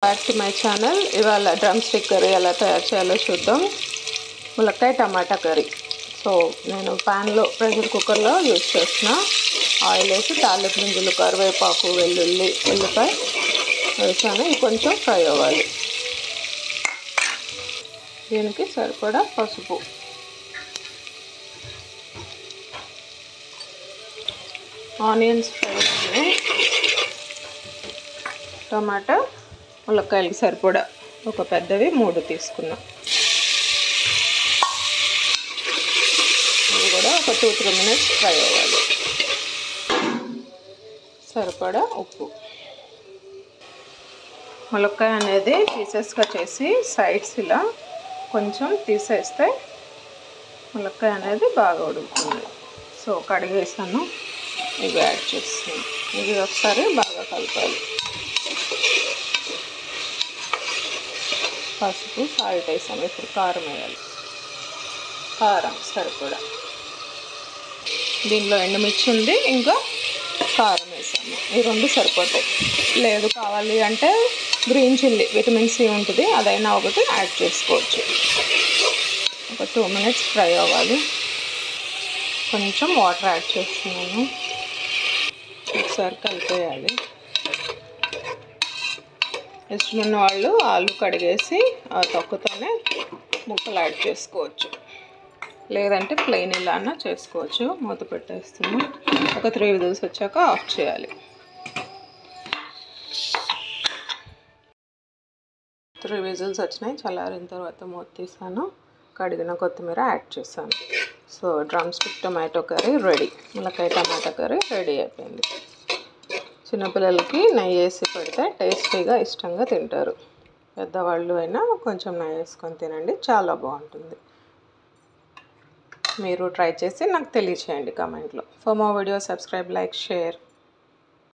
back to my channel ఇవాళ drumstick curry ఎలా తయారు చేయాలో చూద్దాం ములక్కాయ టమాటా కర్రీ సో నేను ప్యాన్లో ప్రెషర్ కుక్కర్లో యూజ్ చేసిన ఆయిల్ వేసి తాలింపు గింజలు కరివేపాకు వెల్లుల్లి ఉల్లిపాయ వేసాను ఇవి కొంచెం ఫ్రై అవ్వాలి దీనికి సరిపడా పసుపు ఆనియన్స్ ఫ్రై అయ్యాయి టమాటా ములక్కాయలకి సరిపడా ఒక పెద్దవి మూడు తీసుకున్నాం ఇది కూడా ఒక టూ త్రీ మినిట్స్ ఫ్రై అవ్వాలి సరిపడా ఉప్పు ములక్కాయ అనేది పీసెస్గా చేసి సైడ్స్ ఇలా కొంచెం తీసేస్తే ములక్కాయ అనేది బాగా ఉడుకుతుంది సో కడిగేసాను ఇవి యాడ్ చేస్తాను ఇది ఒకసారి బాగా కలపాలి పసుపు సాల్ట్ వేసాము ఇప్పుడు కారం వేయాలి కారం సరిపడా దీనిలో ఎండుమిర్చి ఉంది ఇంకా కారం వేసాము ఈ రెండు సరిపోతాయి లేదు కావాలి అంటే గ్రీన్ చిల్లీ విటమిన్ సి ఉంటుంది అదైనా ఒకటి యాడ్ చేసుకోవచ్చు ఒక టూ మినిట్స్ ఫ్రై అవ్వాలి కొంచెం వాటర్ యాడ్ చేస్తున్నాను ఒకసారి కలిపేయాలి ఇష్టమున్న వాళ్ళు ఆలు కడిగేసి ఆ తొక్కతోనే ముక్కలు యాడ్ చేసుకోవచ్చు లేదంటే ప్లెయిన్ ఇలా అన్నా చేసుకోవచ్చు మూత పెట్టేస్తున్నాం ఒక త్రీ విజిల్స్ వచ్చాక ఆఫ్ చేయాలి త్రీ విజిల్స్ వచ్చినాయి చల్లారిన తర్వాత మూత తీసాను కడిగిన కొత్తిమీర యాడ్ చేశాను so drumstick tomato curry ready ములకాయ టమాటా కర్రీ రెడీ అయిపోయింది చిన్నపిల్లలకి నెయ్యి వేసి పెడితే టేస్టీగా ఇష్టంగా తింటారు పెద్దవాళ్ళు అయినా కొంచెం నెయ్యి వేసుకొని తినండి చాలా బాగుంటుంది మీరు ట్రై చేసి నాకు తెలియచేయండి కామెంట్లో for more video subscribe like share